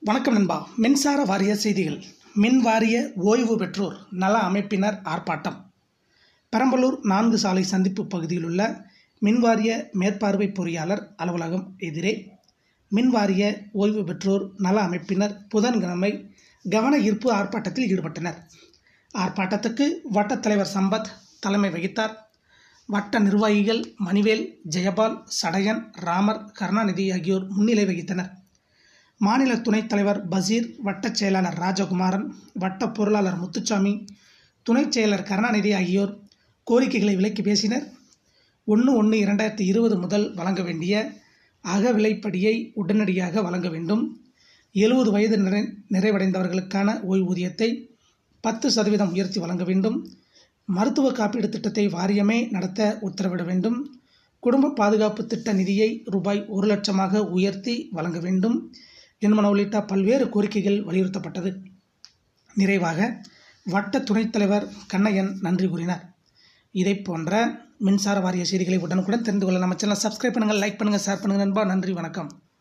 வணக்கம் நண்பா மின்சார வாரிய செய்திகள் மின் வாரிய ஓய்வு பெற்றோர் நல அமைப்பினர் ஆர்ப்பாட்டம் பெரம்பலூர் நான்கு சாலை சந்திப்பு பகுதியில் உள்ள மின்வாரிய மேற்பார்வை பொறியாளர் அலுவலகம் எதிரே மின்வாரிய ஓய்வு பெற்றோர் நல அமைப்பினர் புதன்கிழமை கவன ஈர்ப்பு ஆர்ப்பாட்டத்தில் ஈடுபட்டனர் ஆர்ப்பாட்டத்துக்கு வட்டத் தலைவர் சம்பத் தலைமை வகித்தார் வட்ட நிர்வாகிகள் மணிவேல் ஜெயபால் சடையன் ராமர் கருணாநிதி ஆகியோர் முன்னிலை வகித்தனர் மாநில துணைத் தலைவர் பசீர் வட்டச் செயலாளர் ராஜகுமாரன் வட்ட பொருளாளர் முத்துச்சாமி துணைச் செயலர் கருணாநிதி ஆகியோர் கோரிக்கைகளை விலக்கி பேசினர் ஒன்று ஒன்று இரண்டாயிரத்தி இருபது முதல் வழங்க வேண்டிய அகவிலைப்படியை உடனடியாக வழங்க வேண்டும் எழுபது வயது நிறை நிறைவடைந்தவர்களுக்கான ஓய்வூதியத்தை பத்து சதவீதம் உயர்த்தி வழங்க வேண்டும் மருத்துவ காப்பீடு திட்டத்தை வாரியமே நடத்த உத்தரவிட வேண்டும் குடும்ப பாதுகாப்பு திட்ட நிதியை ரூபாய் ஒரு லட்சமாக உயர்த்தி வழங்க வேண்டும் என்பன உள்ளிட்ட பல்வேறு கோரிக்கைகள் வலியுறுத்தப்பட்டது நிறைவாக வட்ட துணைத் தலைவர் கண்ணையன் நன்றி கூறினார் இதை போன்ற மின்சார வாரிய செய்திகளை உடனுக்குடன் தெரிந்து கொள்ள நம்ம சேனல் சப்ஸ்கிரைப் பண்ணுங்கள் லைக் பண்ணுங்கள் ஷேர் பண்ணுங்கள் நண்பா நன்றி வணக்கம்